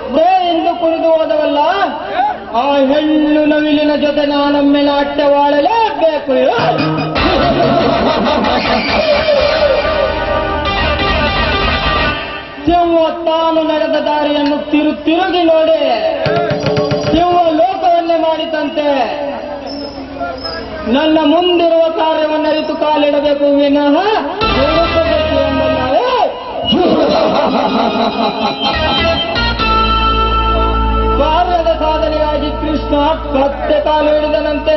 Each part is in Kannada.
ಮತ್ತೆ ಇಂದು ಕುಣಿದು ಹೋದವಲ್ಲ ಆ ಹೆಣ್ಣು ನವಿಲಿನ ಜೊತೆ ನಾನೊಮ್ಮೆ ನಾಟ್ಯವಾಡಲೇಬೇಕು ಸಿಂಹ ತಾನು ನಡೆದ ದಾರಿಯನ್ನು ತಿರು ತಿರುಗಿ ನೋಡಿ ಸಿಂಹ ಲೋಕವನ್ನೇ ಮಾಡಿದಂತೆ ನನ್ನ ಮುಂದಿರುವ ಕಾರ್ಯವನ್ನು ಅರಿತು ಕಾಲಿಡಬೇಕು ವಿನಃ ಹುಡುಕಬೇಕು ಎಂಬಲ್ಲವೇ? ಕಾರ್ಯದ ಸಾಧನೆಗಾಗಿ ಕೃಷ್ಣ ಕತ್ತೆ ಕಾಲು ಹಿಡಿದನಂತೆ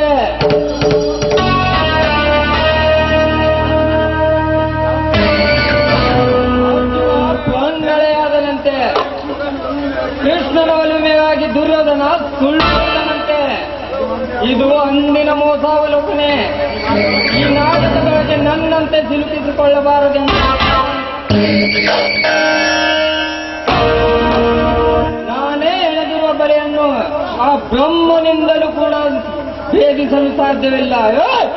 ಕಣ್ಣಳೆಯಾದನಂತೆ ಕೃಷ್ಣನ ಒಲಿಮೆಯಾಗಿ ದುರ್ಯೋಧನ ಸುಳ್ಳು ಹೇಳಿದನಂತೆ ಇದು ಅಂದಿನ ಮೋಸಾವಲೋಕನೆ ಈ ನಾಟಕದೊಳಗೆ ನನ್ನಂತೆ ಸಿಲುಕಿಸಿಕೊಳ್ಳಬಾರದೆಂದು ನಾನೇ ಎಳೆದಿರುವ ಬಲೆಯನ್ನು ಆ ಬ್ರಹ್ಮನಿಂದಲೂ ಕೂಡ ಭೇದಿಸಲು ಸಾಧ್ಯವಿಲ್ಲ ಏ!